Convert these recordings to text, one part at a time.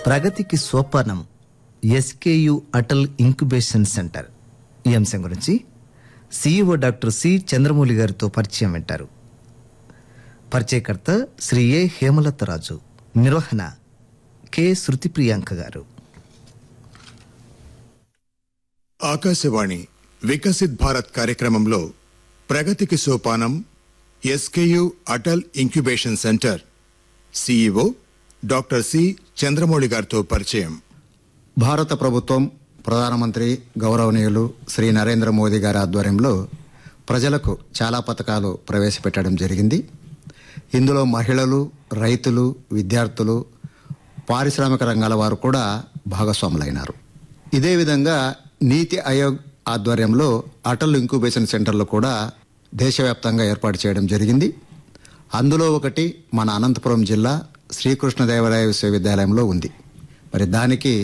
ప్రగతికి సోపానం SKU Atal incubation centre ఈ అంశం గురించి సిఇఓ డాక్టర్ సి చంద్రమౌళి గారితో పరిచయం వింటారు పరిచయకర్త శ్రీ ఏ హేమలత రాజు నిర్వహణ కె శృతి ప్రియాంక గారు ఆకాశవాణి వికసిత్ భారత్ కార్యక్రమంలో ప్రగతికి సోపానం SKU Atal incubation centre CEO doctor C Chandramouli గారితో పరిచయం భారత ప్రభుత్వం ప్రధానమంత్రి గౌరవనీయులు శ్రీ నరేంద్ర మోదీ గారి ఆధ్వర్యంలో ప్రజలకు చాలా పథకాలు ప్రవేశపెట్టడం జరిగింది ఇందులో మహిళలు రైతులు విద్యార్థులు పారిశ్రామిక రంగాల వారు కూడా భాగస్వాములైనారు ఇదే విధంగా నీతి ఆయోగ్ ఆధ్వర్యంలో అటల్ ఇంక్యుబేషన్ సెంటర్లు కూడా దేశవ్యాప్తంగా ఏర్పాటు చేయడం జరిగింది అందులో ఒకటి మన అనంతపురం జిల్లా శ్రీకృష్ణదేవరాయ విశ్వవిద్యాలయంలో ఉంది మరి దానికి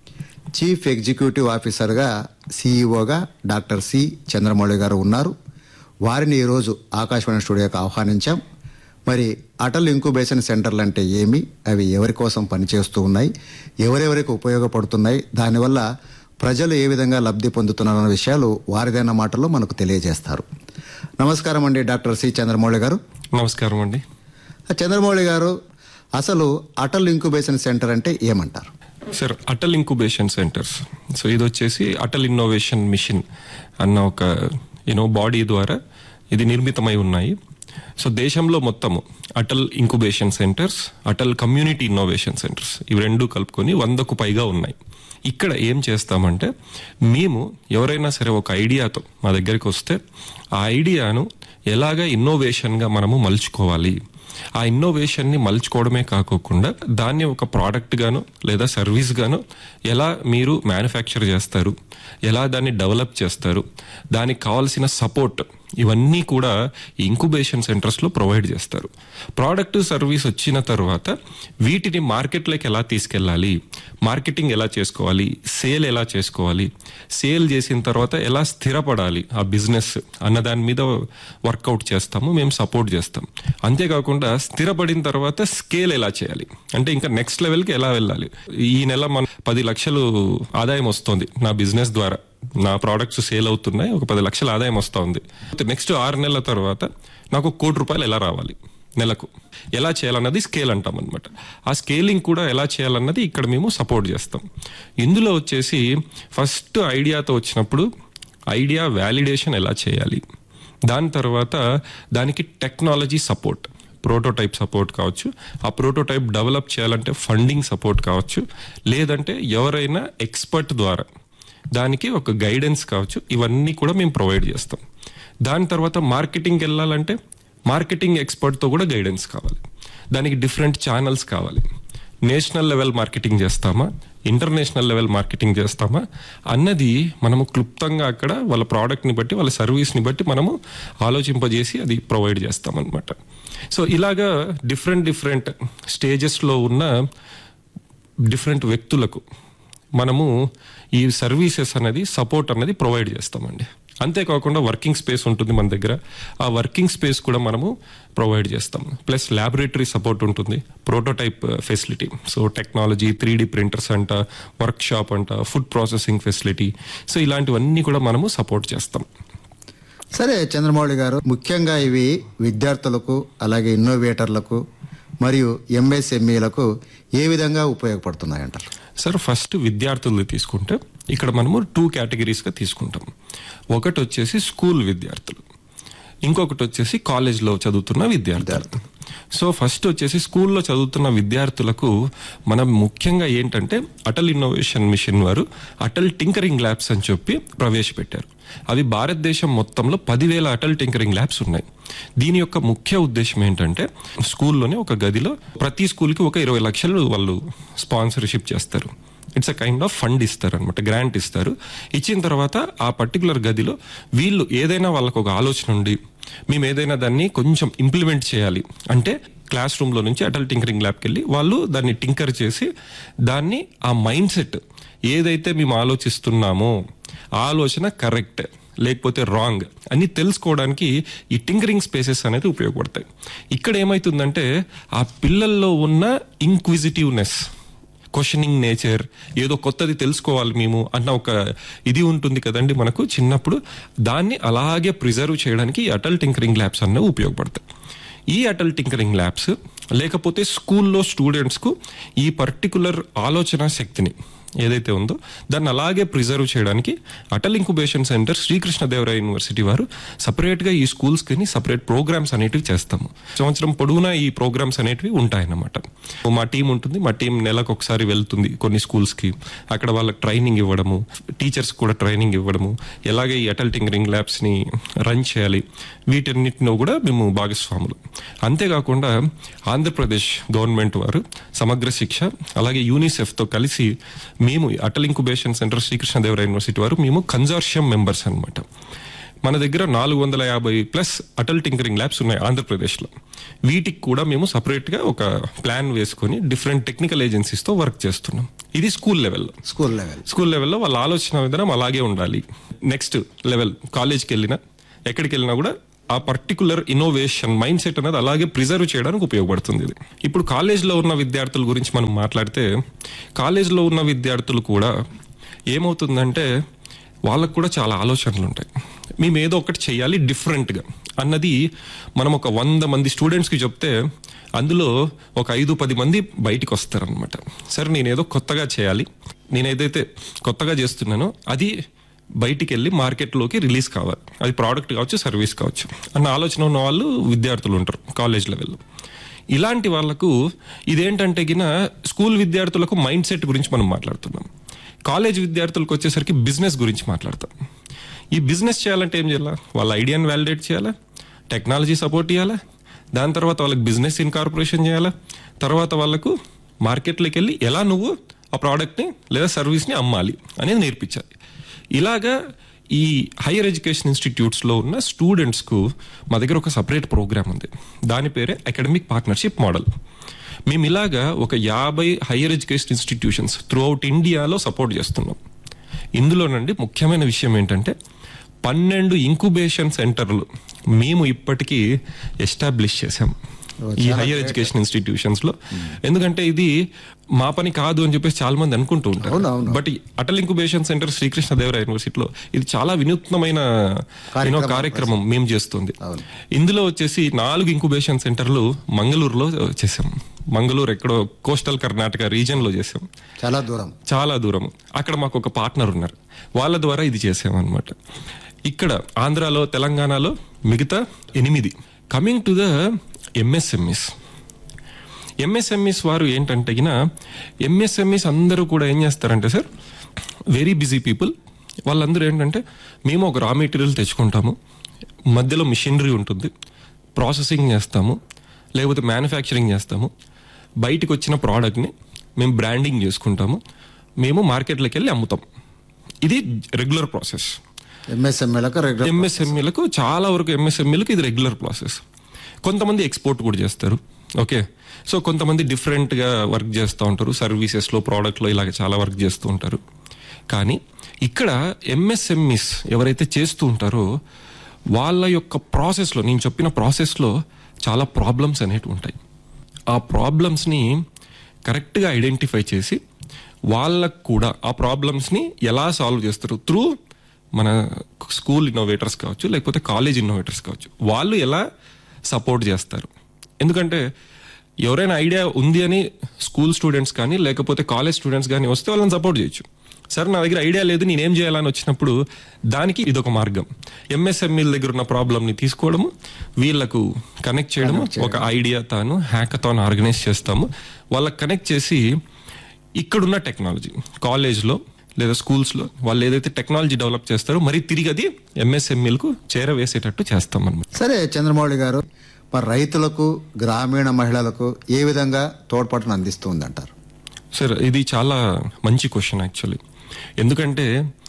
చీఫ్ ఎగ్జిక్యూటివ్ ఆఫీసర్గా సిఇఓగా డాక్టర్ సి చంద్రమౌళి గారు ఉన్నారు వారిని ఈరోజు ఆకాశవాణి స్టూడియోకి ఆహ్వానించాం మరి అటల్ ఇంక్యుబేషన్ సెంటర్లు అంటే ఏమి అవి ఎవరి కోసం పనిచేస్తూ ఉన్నాయి ఎవరెవరికి ఉపయోగపడుతున్నాయి దానివల్ల ప్రజలు ఏ విధంగా లబ్ధి పొందుతున్నారన్న విషయాలు వారిదైన మాటల్లో మనకు తెలియజేస్తారు నమస్కారం అండి డాక్టర్ సి చంద్రమౌళి గారు నమస్కారం అండి చంద్రమౌళి గారు అసలు అటల్ ఇంక్యుబేషన్ సెంటర్ అంటే ఏమంటారు sir Atal incubation centres so ఇది వచ్చేసి అటల్ ఇన్నోవేషన్ మిషన్ అన్న ఒక యూనో బాడీ ద్వారా ఇది నిర్మితమై ఉన్నాయి సో దేశంలో మొత్తము Atal incubation centres Atal community innovation centres ఇవి రెండు కలుపుకొని వందకు పైగా ఉన్నాయి ఇక్కడ ఏం చేస్తామంటే మేము ఎవరైనా సరే ఒక ఐడియాతో మా దగ్గరికి వస్తే ఆ ఐడియాను ఎలాగ ఇన్నోవేషన్గా మనము మలుచుకోవాలి ఆ ఇన్నోవేషన్ని మలుచుకోవడమే కాకోకుండా దాన్ని ఒక ప్రోడక్ట్ గాను లేదా సర్వీస్ గాను ఎలా మీరు మ్యానుఫ్యాక్చర్ చేస్తారు ఎలా దాన్ని డెవలప్ చేస్తారు దానికి కావాల్సిన సపోర్ట్ ఇవన్నీ కూడా ఇంక్యుబేషన్ సెంటర్స్లో ప్రొవైడ్ చేస్తారు ప్రోడక్ట్ సర్వీస్ వచ్చిన తర్వాత వీటిని మార్కెట్లోకి ఎలా తీసుకెళ్ళాలి మార్కెటింగ్ ఎలా చేసుకోవాలి సేల్ ఎలా చేసుకోవాలి సేల్ చేసిన తర్వాత ఎలా స్థిరపడాలి ఆ బిజినెస్ అన్న దాని మీద వర్కౌట్ చేస్తాము మేము సపోర్ట్ చేస్తాం అంతేకాకుండా స్థిరపడిన తర్వాత స్కేల్ ఎలా చేయాలి అంటే ఇంకా నెక్స్ట్ లెవెల్కి ఎలా వెళ్ళాలి ఈ నెల మన పది లక్షలు ఆదాయం వస్తుంది నా బిజినెస్ ద్వారా నా ప్రోడక్ట్స్ సేల్ అవుతున్నాయి ఒక పది లక్షల ఆదాయం వస్తూ ఉంది నెక్స్ట్ ఆరు నెలల తర్వాత నాకు కోటి రూపాయలు ఎలా రావాలి నెలకు ఎలా చేయాలన్నది స్కేల్ అంటాం అనమాట ఆ స్కేలింగ్ కూడా ఎలా చేయాలన్నది ఇక్కడ మేము సపోర్ట్ చేస్తాం ఇందులో వచ్చేసి ఫస్ట్ ఐడియాతో వచ్చినప్పుడు ఐడియా వ్యాలిడేషన్ ఎలా చేయాలి దాని తర్వాత దానికి టెక్నాలజీ సపోర్ట్ ప్రోటోటైప్ సపోర్ట్ కావచ్చు ఆ ప్రోటోటైప్ డెవలప్ చేయాలంటే ఫండింగ్ సపోర్ట్ కావచ్చు లేదంటే ఎవరైనా ఎక్స్పర్ట్ ద్వారా దానికి ఒక గైడెన్స్ కావచ్చు ఇవన్నీ కూడా మేము ప్రొవైడ్ చేస్తాం దాని తర్వాత మార్కెటింగ్ వెళ్ళాలంటే మార్కెటింగ్ ఎక్స్పర్ట్తో కూడా గైడెన్స్ కావాలి దానికి డిఫరెంట్ ఛానల్స్ కావాలి నేషనల్ లెవెల్ మార్కెటింగ్ చేస్తామా ఇంటర్నేషనల్ లెవెల్ మార్కెటింగ్ చేస్తామా అన్నది మనము క్లుప్తంగా అక్కడ వాళ్ళ ప్రోడక్ట్ని బట్టి వాళ్ళ సర్వీస్ని బట్టి మనము ఆలోచింపజేసి అది ప్రొవైడ్ చేస్తామన్నమాట సో ఇలాగా డిఫరెంట్ డిఫరెంట్ స్టేజెస్లో ఉన్న డిఫరెంట్ వ్యక్తులకు మనము ఈ సర్వీసెస్ అనేది సపోర్ట్ అనేది ప్రొవైడ్ చేస్తామండి అంతేకాకుండా వర్కింగ్ స్పేస్ ఉంటుంది మన దగ్గర ఆ వర్కింగ్ స్పేస్ కూడా మనము ప్రొవైడ్ చేస్తాం ప్లస్ ల్యాబొరేటరీ సపోర్ట్ ఉంటుంది prototype facility so technology three D printers అంట వర్క్ షాప్ అంట ఫుడ్ ప్రాసెసింగ్ ఫెసిలిటీ సో ఇలాంటివన్నీ కూడా మనము సపోర్ట్ చేస్తాం సరే చంద్రమౌళి గారు ముఖ్యంగా ఇవి విద్యార్థులకు అలాగే ఇన్నోవేటర్లకు మరియు ఎంఎస్ఎంఈలకు ఏ విధంగా ఉపయోగపడుతున్నాయంటారు సార్ ఫస్ట్ విద్యార్థులు తీసుకుంటే ఇక్కడ మనము టూ కేటగిరీస్గా తీసుకుంటాం ఒకటి వచ్చేసి స్కూల్ విద్యార్థులు ఇంకొకటి వచ్చేసి కాలేజ్లో చదువుతున్న విద్యార్థులు సో ఫస్ట్ వచ్చేసి స్కూల్లో చదువుతున్న విద్యార్థులకు మనం ముఖ్యంగా ఏంటంటే అటల్ ఇన్నోవేషన్ మిషన్ వారు అటల్ టింకరింగ్ ల్యాబ్స్ అని చెప్పి ప్రవేశపెట్టారు అవి భారతదేశం మొత్తంలో పదివేల అటల్ టింకరింగ్ ల్యాబ్స్ ఉన్నాయి దీని యొక్క ముఖ్య ఉద్దేశం ఏంటంటే స్కూల్లోనే ఒక గదిలో ప్రతి స్కూల్కి ఒక ఇరవై లక్షలు వాళ్ళు స్పాన్సర్షిప్ చేస్తారు it's a kind of fund ఇస్తారు అనమాట గ్రాంట్ ఇస్తారు ఇచ్చిన తర్వాత ఆ పర్టికులర్ గదిలో వీళ్ళు ఏదైనా వాళ్ళకు ఒక ఆలోచన ఉండి మేము ఏదైనా దాన్ని కొంచెం ఇంప్లిమెంట్ చేయాలి అంటే క్లాస్ రూమ్లో నుంచి అటల్ టింకరింగ్ ల్యాబ్కి వెళ్ళి వాళ్ళు దాన్ని టింకర్ చేసి దాన్ని ఆ మైండ్ సెట్ ఏదైతే మేము ఆలోచిస్తున్నామో ఆ ఆలోచన కరెక్ట్ లేకపోతే రాంగ్ అని తెలుసుకోవడానికి ఈ టింకరింగ్ స్పేసెస్ అనేది ఉపయోగపడతాయి ఇక్కడ ఏమవుతుందంటే ఆ పిల్లల్లో ఉన్న ఇంక్విజిటివ్నెస్ క్వశ్చనింగ్ నేచర్ ఏదో కొత్తది తెలుసుకోవాలి మేము అన్న ఒక ఇది ఉంటుంది కదండి మనకు చిన్నప్పుడు దాన్ని అలాగే ప్రిజర్వ్ చేయడానికి ఈ అటల్ టింకరింగ్ ల్యాబ్స్ అన్నవి ఉపయోగపడతాయి ఈ అటల్ టింకరింగ్ ల్యాబ్స్ లేకపోతే స్కూల్లో స్టూడెంట్స్కు ఈ పర్టికులర్ ఆలోచన శక్తిని ఏదైతే ఉందో దాన్ని అలాగే ప్రిజర్వ్ చేయడానికి Atal incubation centre Sri Krishnadevaraya university వారు సపరేట్గా ఈ స్కూల్స్కి సపరేట్ ప్రోగ్రామ్స్ అనేటివి చేస్తాము సంవత్సరం పొడవునా ఈ ప్రోగ్రామ్స్ అనేటివి ఉంటాయన్నమాట మా టీం ఉంటుంది మా టీం నెలకు ఒకసారి వెళ్తుంది కొన్ని స్కూల్స్కి అక్కడ వాళ్ళకి ట్రైనింగ్ ఇవ్వడము టీచర్స్ కూడా ట్రైనింగ్ ఇవ్వడము ఎలాగే ఈ అటల్ టింకరింగ్ ల్యాబ్స్ని రన్ చేయాలి వీటన్నిటిలో కూడా మేము భాగస్వాములు అంతేకాకుండా ఆంధ్రప్రదేశ్ గవర్నమెంట్ వారు సమగ్ర శిక్ష అలాగే యూనిసెఫ్తో కలిసి మేము Atal incubation centre Sri Krishnadevaraya university వారు మేము కన్జార్షియం మెంబర్స్ అన్నమాట మన దగ్గర నాలుగు వందల యాభై ప్లస్ అటల్ టింకరింగ్ ల్యాబ్స్ ఉన్నాయి ఆంధ్రప్రదేశ్లో వీటికి కూడా మేము సపరేట్గా ఒక ప్లాన్ వేసుకొని డిఫరెంట్ టెక్నికల్ ఏజెన్సీస్తో వర్క్ చేస్తున్నాం ఇది స్కూల్ లెవెల్లో స్కూల్ లెవెల్ స్కూల్ లెవెల్లో వాళ్ళ ఆలోచన విధానం అలాగే ఉండాలి నెక్స్ట్ లెవెల్ కాలేజ్కి వెళ్ళినా ఎక్కడికి వెళ్ళినా కూడా ఆ పర్టికులర్ ఇన్నోవేషన్ మైండ్ సెట్ అనేది అలాగే ప్రిజర్వ్ చేయడానికి ఉపయోగపడుతుంది ఇది ఇప్పుడు కాలేజ్లో ఉన్న విద్యార్థుల గురించి మనం మాట్లాడితే కాలేజ్లో ఉన్న విద్యార్థులు కూడా ఏమవుతుందంటే వాళ్ళకు కూడా చాలా ఆలోచనలు ఉంటాయి మేము ఏదో ఒకటి చేయాలి డిఫరెంట్గా అన్నది మనం ఒక వంద మంది స్టూడెంట్స్కి చెప్తే అందులో ఒక ఐదు పది మంది బయటికి వస్తారనమాట సరే నేనేదో కొత్తగా చేయాలి నేను ఏదైతే కొత్తగా చేస్తున్నానో అది బయటికి వెళ్ళి మార్కెట్లోకి రిలీజ్ కావాలి అది ప్రోడక్ట్ కావచ్చు సర్వీస్ కావచ్చు అన్న ఆలోచన ఉన్న వాళ్ళు విద్యార్థులు ఉంటారు కాలేజ్ లెవెల్లో ఇలాంటి వాళ్ళకు ఇదేంటంటే గిన స్కూల్ విద్యార్థులకు మైండ్ సెట్ గురించి మనం మాట్లాడుతున్నాం కాలేజ్ విద్యార్థులకు వచ్చేసరికి బిజినెస్ గురించి మాట్లాడతాం ఈ బిజినెస్ చేయాలంటే ఏం చేయాలా వాళ్ళ ఐడియాని వ్యాలిడేట్ చేయాలా టెక్నాలజీ సపోర్ట్ చేయాలా దాని తర్వాత వాళ్ళకి బిజినెస్ ఇన్కార్పొరేషన్ చేయాలా తర్వాత వాళ్ళకు మార్కెట్లోకి వెళ్ళి ఎలా నువ్వు ఆ ప్రోడక్ట్ని లేదా సర్వీస్ని అమ్మాలి అనేది నేర్పించాలి ఇలాగా ఈ హైయర్ ఎడ్యుకేషన్ ఇన్స్టిట్యూట్స్లో ఉన్న స్టూడెంట్స్కు మా దగ్గర ఒక సపరేట్ ప్రోగ్రామ్ ఉంది దాని పేరే అకాడమిక్ పార్ట్నర్షిప్ మోడల్ మేము ఇలాగా ఒక యాభై higher education institutions throughout ఇండియాలో సపోర్ట్ చేస్తున్నాం ఇందులోనండి ముఖ్యమైన విషయం ఏంటంటే పన్నెండు ఇంకుబేషన్ సెంటర్లు మేము ఇప్పటికీ ఎస్టాబ్లిష్ చేసాం ఈ హైయర్ ఎడ్యుకేషన్ ఇన్స్టిట్యూషన్స్ లో ఎందుకంటే ఇది మా పని కాదు అని చెప్పేసి చాలా మంది అనుకుంటూ ఉంటారు అవును, బట్ ఈ అటల్ ఇంకుబేషన్ సెంటర్ శ్రీకృష్ణదేవరాయ యూనివర్సిటీలో ఇది చాలా వినూత్నమైన యూనో కార్యక్రమం మేము చేస్తుంది ఇందులో వచ్చేసి నాలుగు ఇంకుబేషన్ సెంటర్లు మంగళూరులో చేసాం మంగళూరు ఎక్కడో కోస్టల్ కర్ణాటక రీజన్ లో చేసాం చాలా దూరం చాలా దూరం అక్కడ మాకు ఒక పార్ట్నర్ ఉన్నారు వాళ్ళ ద్వారా ఇది చేసామన్నమాట ఇక్కడ ఆంధ్రాలో తెలంగాణలో మిగతా ఎనిమిది coming to the MSMEs MSMEs వారు ఏంటంటే ఎంఎస్ఎంఎస్ అందరూ కూడా ఏం చేస్తారంటే సార్ వెరీ బిజీ పీపుల్ వాళ్ళందరూ ఏంటంటే మేము ఒక రా మెటీరియల్ తెచ్చుకుంటాము మధ్యలో మిషనరీ ఉంటుంది ప్రాసెసింగ్ చేస్తాము లేకపోతే మ్యానుఫ్యాక్చరింగ్ చేస్తాము బయటికి వచ్చిన ప్రోడక్ట్ని మేము బ్రాండింగ్ చేసుకుంటాము మేము మార్కెట్లోకి వెళ్ళి అమ్ముతాం ఇది రెగ్యులర్ ప్రాసెస్ ఎంఎస్ఎంఏలకు రెగ్యులర్ ఎంఎస్ఎంఈలకు చాలా వరకు ఎంఎస్ఎంఈలకు ఇది రెగ్యులర్ ప్రాసెస్ కొంతమంది ఎక్స్పోర్ట్ కూడా చేస్తారు ఓకే సో కొంతమంది డిఫరెంట్గా వర్క్ చేస్తూ ఉంటారు సర్వీసెస్లో ప్రోడక్ట్లో ఇలాగ చాలా వర్క్ చేస్తూ ఉంటారు కానీ ఇక్కడ ఎంఎస్ఎంఈస్ ఎవరైతే చేస్తూ ఉంటారో వాళ్ళ యొక్క ప్రాసెస్లో నేను చెప్పిన ప్రాసెస్లో చాలా ప్రాబ్లమ్స్ అనేవి ఉంటాయి ఆ ప్రాబ్లమ్స్ని కరెక్ట్గా ఐడెంటిఫై చేసి వాళ్ళకు కూడా ఆ ప్రాబ్లమ్స్ని ఎలా సాల్వ్ చేస్తారు త్రూ మన స్కూల్ ఇన్నోవేటర్స్ కావచ్చు లేకపోతే కాలేజ్ ఇన్నోవేటర్స్ కావచ్చు వాళ్ళు ఎలా సపోర్ట్ చేస్తారు ఎందుకంటే ఎవరైనా ఐడియా ఉంది అని స్కూల్ స్టూడెంట్స్ కానీ లేకపోతే కాలేజ్ స్టూడెంట్స్ కానీ వస్తే వాళ్ళని సపోర్ట్ చేయొచ్చు సరే నా దగ్గర ఐడియా లేదు నేనేం చేయాలని వచ్చినప్పుడు దానికి ఇదొక మార్గం ఎంఎస్ఎంఈల దగ్గర ఉన్న ప్రాబ్లమ్ని తీసుకోవడము వీళ్ళకు కనెక్ట్ చేయడము ఒక ఐడియా తాను హ్యాకథాన్ ఆర్గనైజ్ చేస్తాము వాళ్ళకి కనెక్ట్ చేసి ఇక్కడున్న టెక్నాలజీ కాలేజ్లో లేదా స్కూల్స్లో వాళ్ళు ఏదైతే టెక్నాలజీ డెవలప్ చేస్తారో మరి తిరిగి అది ఎంఎస్ఎంఈలకు చేరవేసేటట్టు చేస్తాం అనమాట సరే చంద్రమౌళి గారు మరి రైతులకు గ్రామీణ మహిళలకు ఏ విధంగా తోడ్పాటును అందిస్తుందంటారు సార్ ఇది చాలా మంచి క్వశ్చన్ యాక్చువల్లీ ఎందుకంటే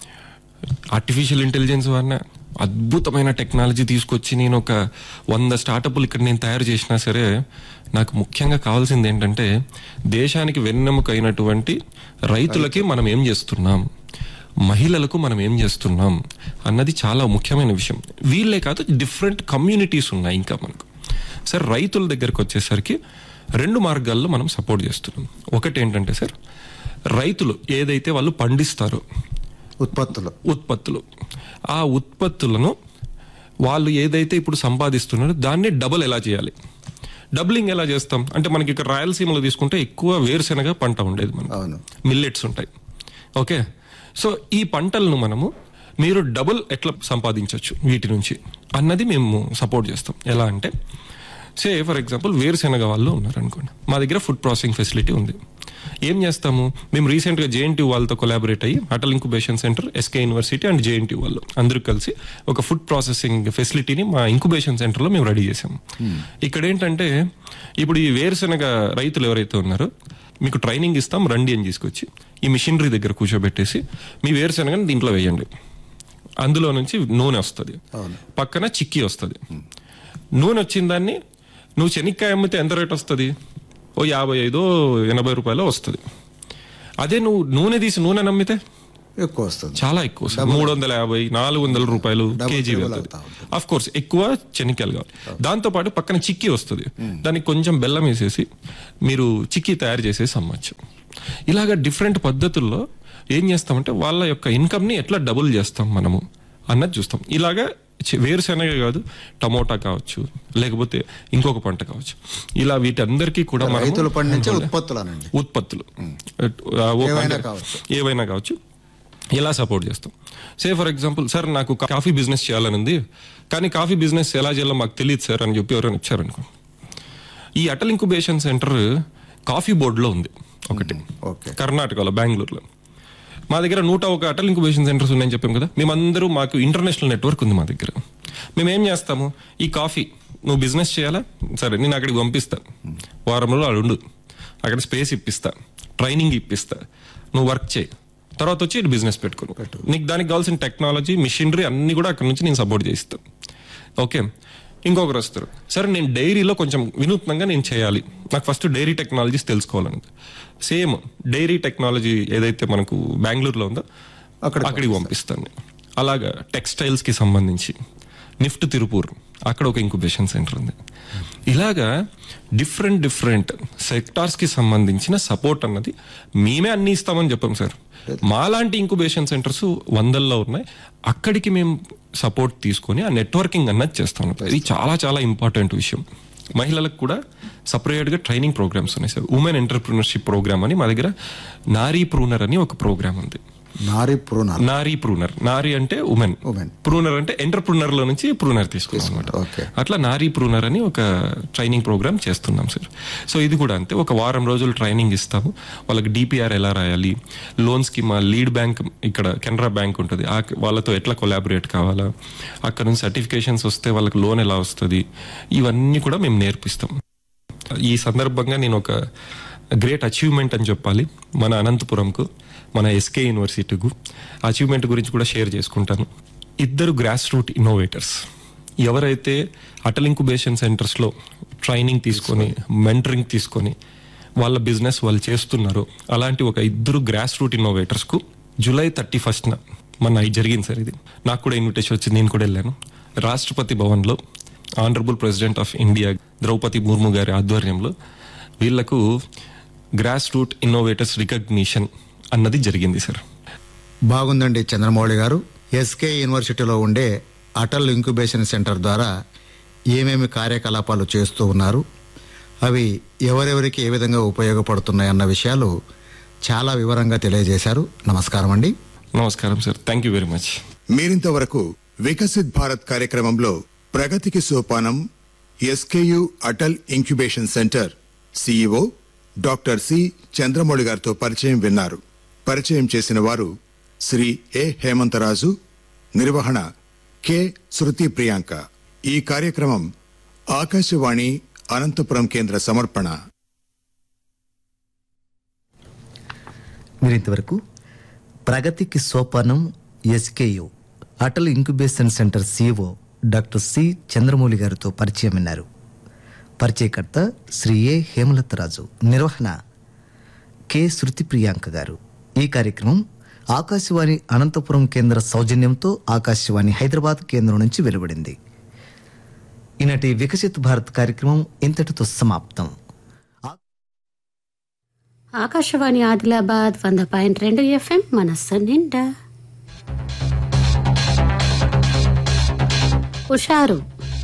ఆర్టిఫిషియల్ ఇంటెలిజెన్స్ వల్ల అద్భుతమైన టెక్నాలజీ తీసుకొచ్చి నేను ఒక వంద స్టార్టప్లు ఇక్కడ నేను తయారు చేసినా సరే నాకు ముఖ్యంగా కావాల్సింది ఏంటంటే దేశానికి వెన్నెముక అయినటువంటి రైతులకి మనం ఏం చేస్తున్నాం మహిళలకు మనం ఏం చేస్తున్నాం అన్నది చాలా ముఖ్యమైన విషయం వీళ్ళే కాదు డిఫరెంట్ కమ్యూనిటీస్ ఉన్నాయి ఇంకా మనకు సార్ రైతుల దగ్గరకు వచ్చేసరికి రెండు మార్గాల్లో మనం సపోర్ట్ చేస్తున్నాం ఒకటి ఏంటంటే సార్ రైతులు ఏదైతే వాళ్ళు పండిస్తారో ఉత్పత్తులు ఉత్పత్తులు ఆ ఉత్పత్తులను వాళ్ళు ఏదైతే ఇప్పుడు సంపాదిస్తున్నారో దాన్ని డబుల్ ఎలా చేయాలి డబులింగ్ ఎలా చేస్తాం అంటే మనకి ఇక్కడ రాయలసీమలో తీసుకుంటే ఎక్కువ వేరుశెనగ పంట ఉండేది మనం అవును మిల్లెట్స్ ఉంటాయి ఓకే సో ఈ పంటలను మనము మీరు డబుల్ ఎట్లా సంపాదించవచ్చు వీటి నుంచి అన్నది మేము సపోర్ట్ చేస్తాం ఎలా అంటే సే ఫర్ ఎగ్జాంపుల్ వేరుశెనగ వాళ్ళు ఉన్నారు అనుకోండి మా దగ్గర ఫుడ్ ప్రాసెసింగ్ ఫెసిలిటీ ఉంది ఏం చేస్తాము మేము రీసెంట్గా జేఎన్టీ వాళ్ళతో కొలాబరేట్ అయ్యి Atal incubation centre SK university and JNT వాళ్ళు అందరూ కలిసి ఒక ఫుడ్ ప్రాసెసింగ్ ఫెసిలిటీని మా ఇంక్యుబేషన్ సెంటర్లో మేము రెడీ చేసాము ఇక్కడ ఏంటంటే ఇప్పుడు ఈ వేరుశెనగ రైతులు ఎవరైతే ఉన్నారో మీకు ట్రైనింగ్ ఇస్తాం రండి అని తీసుకొచ్చి ఈ మిషనరీ దగ్గర కూర్చోబెట్టేసి మీ వేరుశెనగని దీంట్లో వేయండి అందులో నుంచి నూనె వస్తుంది పక్కన చిక్కీ వస్తుంది నూనె వచ్చిన దాన్ని నువ్వు శనక్కాయ అమ్మితే ఎంత రేట్ వస్తుంది ఓ యాభై ఐదో ఎనభై రూపాయలు వస్తుంది అదే నువ్వు నూనె తీసి నూనె నమ్మితే ఎక్కువ వస్తుంది చాలా ఎక్కువ సార్ మూడు వందల యాభై నాలుగు వందల రూపాయలు డబుల్ కేజీ ట్రిబుల్ వెళ్తుంది అవుతా ఉంటుంది. అఫ్ కోర్స్ ఎక్కువ చెనిక్కాయలు కావాలి దాంతో పాటు పక్కన చిక్కీ వస్తుంది దానికి కొంచెం బెల్లం వేసేసి మీరు చిక్కీ తయారు చేసేసి అమ్మచ్చు ఇలాగ డిఫరెంట్ పద్ధతుల్లో ఏం చేస్తామంటే వాళ్ళ యొక్క ఇన్కమ్ ని ఎట్లా డబుల్ చేస్తాం మనము అన్నది చూస్తాం ఇలాగా చి- వేరుశెనగ కాదు టమోటా కావచ్చు లేకపోతే ఇంకొక పంట కావచ్చు ఇలా వీటందరికీ కూడా మనము రైతులు పండించే ఉత్పత్తులు అనండి ఉత్పత్తులు ఆ, ఓ ఏవైనా అంటే కావచ్చు. ఏవైనా కావచ్చు ఎలా సపోర్ట్ చేస్తాం సే ఫర్ ఎగ్జాంపుల్ సార్ నాకు కాఫీ బిజినెస్ చేయాలని ఉంది కానీ కాఫీ బిజినెస్ ఎలా చేయాలో మాకు తెలియదు సార్ అని చెప్పి ఎవరైనా ఇచ్చారనుకో ఈ అటల్ ఇంక్యుబేషన్ సెంటర్ కాఫీ బోర్డులో ఉంది ఒకటి ఓకే కర్ణాటకలో బెంగళూరులో మా దగ్గర నూట ఒక అటల్ ఇంక్యుబేషన్ సెంటర్స్ ఉన్నాయని చెప్పాం కదా మేమందరూ మాకు ఇంటర్నేషనల్ నెట్వర్క్ ఉంది మా దగ్గర మేము ఏం చేస్తాము ఈ కాఫీ నువ్వు బిజినెస్ చేయాలా సరే నేను అక్కడికి పంపిస్తా వారంలో ఆడు ఉండు అక్కడ స్పేస్ ఇప్పిస్తా ట్రైనింగ్ ఇప్పిస్తా నువ్వు వర్క్ చేయి తర్వాత వచ్చి ఇటు బిజినెస్ పెట్టుకో నీకు దానికి కావాల్సిన టెక్నాలజీ మిషనరీ అన్ని కూడా అక్కడ నుంచి నేను సపోర్ట్ చేయిస్తాను ఓకే ఇంకొకరు వస్తారు సరే నేను డైరీలో కొంచెం వినూత్నంగా నేను చేయాలి నాకు ఫస్ట్ డైరీ టెక్నాలజీస్ తెలుసుకోవాలని సేమ్ డైరీ టెక్నాలజీ ఏదైతే మనకు బెంగళూరులో ఉందో అక్కడికి అక్కడికి పంపిస్తాను నేను. అలాగా టెక్స్టైల్స్ కి సంబంధించి నిఫ్ట్ తిరుపూర్ అక్కడ ఒక ఇంక్యుబేషన్ సెంటర్ ఉంది ఇలాగా డిఫరెంట్ డిఫరెంట్ సెక్టార్స్ కి సంబంధించిన సపోర్ట్ అన్నది మేమే అన్ని ఇస్తామని చెప్పాం సార్ మాలాంటి ఇంక్యుబేషన్ సెంటర్స్ వందల్లో ఉన్నాయి అక్కడికి మేము సపోర్ట్ తీసుకొని ఆ నెట్వర్కింగ్ అన్నది చేస్తాం ఇది చాలా చాలా ఇంపార్టెంట్ విషయం మహిళలకు కూడా సపరేట్ గా ట్రైనింగ్ ప్రోగ్రామ్స్ ఉన్నాయి సార్ ఉమెన్ ఎంటర్ప్రినర్షిప్ ప్రోగ్రామ్ అని మా దగ్గర నారీ ప్రూనర్ అని ఒక ప్రోగ్రామ్ ఉంది నారి ప్రూనర్ నారీ ప్రూనర్ నారీ అంటే ఉమెన్ Women. ప్రూనర్ అంటే ఎంటర్ప్రూనర్ లో నుంచి ప్రూనర్ తీసుకున్నాం అనమాట ఓకే. అట్లా నారీ ప్రూనర్ అని ఒక ట్రైనింగ్ ప్రోగ్రామ్ చేస్తున్నాం సార్ సో ఇది కూడా అంతే ఒక వారం రోజులు ట్రైనింగ్ ఇస్తాము వాళ్ళకి డిపిఆర్ ఎలా రాయాలి లోన్స్ కి మా లీడ్ బ్యాంక్ ఇక్కడ కెనరా బ్యాంక్ ఉంటుంది ఆ వాళ్ళతో ఎట్లా కొలాబరేట్ కావాలా అక్కడ నుంచి సర్టిఫికేషన్స్ వస్తే వాళ్ళకి లోన్ ఎలా వస్తుంది ఇవన్నీ కూడా మేము నేర్పిస్తాం ఈ సందర్భంగా నేను ఒక గ్రేట్ అచీవ్మెంట్ అని చెప్పాలి మన అనంతపురంకు మన ఎస్కే యూనివర్సిటీకు అచీవ్మెంట్ గురించి కూడా షేర్ చేసుకుంటాను ఇద్దరు గ్రాస్ రూట్ ఇన్నోవేటర్స్ ఎవరైతే అటల్ ఇంక్యుబేషన్ సెంటర్స్లో ట్రైనింగ్ తీసుకొని మెంటరింగ్ తీసుకొని వాళ్ళ బిజినెస్ వాళ్ళు చేస్తున్నారో అలాంటి ఒక ఇద్దరు గ్రాస్ రూట్ ఇన్నోవేటర్స్కు జూలై థర్టీ ఫస్ట్న మన ఇది జరిగింది సార్ ఇది నాకు కూడా ఇన్విటేషన్ వచ్చింది నేను కూడా వెళ్ళాను రాష్ట్రపతి భవన్లో honourable president of India Droupadi Murmu గారి ఆధ్వర్యంలో వీళ్లకు గ్రాస్ రూట్ ఇన్నోవేటర్స్ రికగ్నిషన్ అన్నది జరిగింది సార్ బాగుందండి చంద్రమౌళి గారు ఎస్కే యూనివర్సిటీలో ఉండే అటల్ ఇంక్యుబేషన్ సెంటర్ ద్వారా ఏమేమి కార్యకలాపాలు చేస్తూ ఉన్నారు అవి ఎవరెవరికి ఏ విధంగా ఉపయోగపడుతున్నాయి అన్న విషయాలు చాలా వివరంగా తెలియజేశారు నమస్కారం అండి నమస్కారం sir thank you very much మీరింతవరకు వికసిత్ భారత్ కార్యక్రమంలో ప్రగతికి సోపానం SKU Atal incubation centre CEO doctor C Chandramouli గారితో పరిచయం విన్నారు పరిచయం చేసిన వారు శ్రీ ఏ హేమంతరాజు నిర్వహణ కె శృతి ప్రియాంక ఈ కార్యక్రమం ఆకాశవాణి అనంతపురం కేంద్ర సమర్పణ మీరు ఇంతవరకు ప్రగతికి సోపానం SKU Atal incubation centre CEO doctor C Chandramouli గారితో పరిచయం విన్నారు పరిచయకర్త శ్రీ ఏ హేమలతరాజు నిర్వహణ కె శృతి ప్రియాంక గారు ఈ కార్యక్రమం ఆకాశవాణి అనంతపురం కేంద్ర సౌజన్యంతో ఆకాశవాణి హైదరాబాద్ కేంద్రం నుంచి వెలువడింది ఈనాటి వికసిత్ భారత్ కార్యక్రమం ఇంతటితో సమాప్తం ఆకాశవాణి ఆదిలాబాద్ వంద పాయింట్ రెండు ఎఫ్ఎం మనస్సు నిండా ఉషారు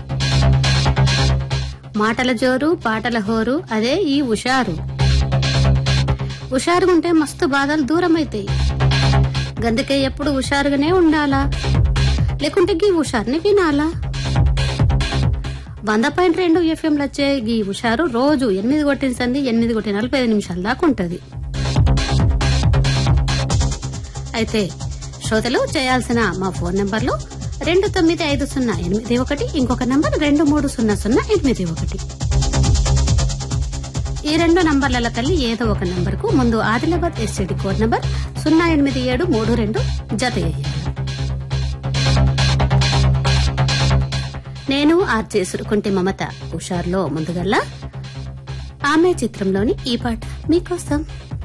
మాటల జోరు పాటల హోరు అదే ఈ ఉషారు హుషారుగుంటే మస్తు బాధలు దూరమైతాయి గందుకే ఎప్పుడు హుషారుగానే ఉండాలా లేకుంటే గీ హుషారుని వినాలా వంద పాయింట్ రెండు ఎఫ్ఎంలు వచ్చే ఈ హుషారు రోజు ఎనిమిది కొట్టిన సంది ఎనిమిది కొట్టి నలభై ఐదు నిమిషాల దాకా ఉంటది అయితే శ్రోతలు చేయాల్సిన మా ఫోన్ నంబర్లు రెండు తొమ్మిది ఐదు సున్నా ఎనిమిది ఒకటి ఇంకొక నంబర్ రెండు మూడు సున్నా సున్నా ఎనిమిది ఒకటి ఈ రెండు నంబర్ల కలిసి ఏదో ఒక నంబర్కు ముందు ఆదిలాబాద్ ఎస్టీడీ కోడ్ నంబర్ సున్నా ఎనిమిది ఏడు మూడు రెండు జత చేయాలి నేను ఆర్జే సురుకుంటి మమత హుషార్లో ముందుగల్లా ఆమె చిత్రంలోని ఈ పాట మీకోసం